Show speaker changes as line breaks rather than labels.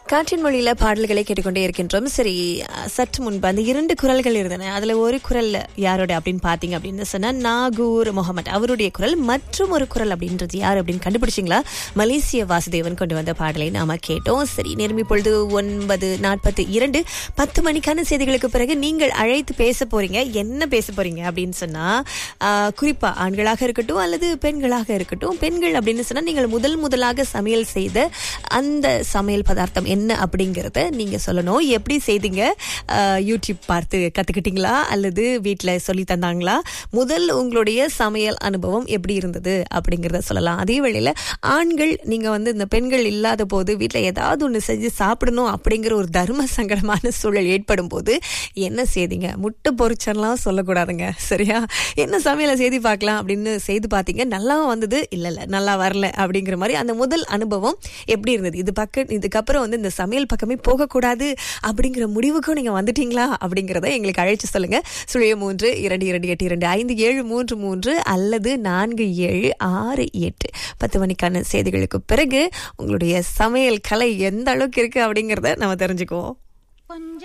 காற்றின் மொழியில பாடல்களை கேட்டுக்கொண்டே இருக்கின்றோம் சரி அஹ், சற்று முன்பு அந்த இரண்டு குரல்கள் இருந்தன அதுல ஒரு குரல் யாரோட அப்படின்னு பாத்தீங்க அப்படின்னு சொன்னா நாகூர் முகமது அவருடைய குரல் மற்றும் ஒரு குரல் அப்படின்றது யார் அப்படின்னு கண்டுபிடிச்சிங்களா மலேசிய வாசுதேவன் கொண்டு வந்த பாடலை நாம கேட்டோம் சரி நேர்மி பொழுது ஒன்பது நாற்பத்தி இரண்டு பத்து மணிக்கான செய்திகளுக்கு பிறகு நீங்கள் அழைத்து பேச போறீங்க என்ன பேச போறீங்க அப்படின்னு சொன்னா ஆஹ், குறிப்பா ஆண்களாக இருக்கட்டும் அல்லது பெண்களாக இருக்கட்டும் பெண்கள் அப்படின்னு சொன்னா நீங்கள் முதல் முதலாக சமையல் செய்த அந்த சமையல் பதார்த்தம் என்ன அப்படிங்கறத நீங்க சொல்லணும் எப்படி செய்தீங்க ஆஹ், யூடியூப் பார்த்து கத்துக்கிட்டீங்களா அல்லது வீட்ல சொல்லி தந்தாங்களா முதல் உங்களுடைய சமையல் அனுபவம் எப்படி இருந்தது அப்படிங்கறத சொல்லலாம் அதே வேளையில ஆண்கள் நீங்க வந்து இந்த பெண்கள் இல்லாத போது வீட்ல ஏதாவது ஒண்ணு செஞ்சு சாப்பிடணும் அப்படிங்கிற ஒரு தர்ம சங்கடமான சூழல் ஏற்படும் போது என்ன செய்தீங்க முட்டை பொரிச்செல்லாம் சொல்லக்கூடாதுங்க சரியா என்ன சமையலை செய்து பார்க்கலாம் அப்படின்னு செய்து பார்த்தீங்க நல்லா வந்தது இல்ல இல்ல நல்லா வரல அப்படிங்கிற மாதிரி அந்த முதல் அனுபவம் எப்படி இருந்தது இது பக்க இதுக்கப்புறம் வந்து இந்த சமையல் பக்கமே போகக்கூடாது அப்படிங்கிற முடிவுக்கும் நீங்க வந்துட்டீங்களா அப்படிங்கறத எங்களுக்கு அழைச்சு சொல்லுங்க சுழிய மூன்று இரண்டு இரண்டு எட்டு இரண்டு ஐந்து ஏழு மூன்று மூன்று அல்லது நான்கு ஏழு ஆறு எட்டு பத்து மணிக்கான செய்திகளுக்கு பிறகு உங்களுடைய சமையல் கலை எந்த அளவுக்கு இருக்கு அப்படிங்கறத நம்ம தெரிஞ்சுக்குவோம்
கொஞ்ச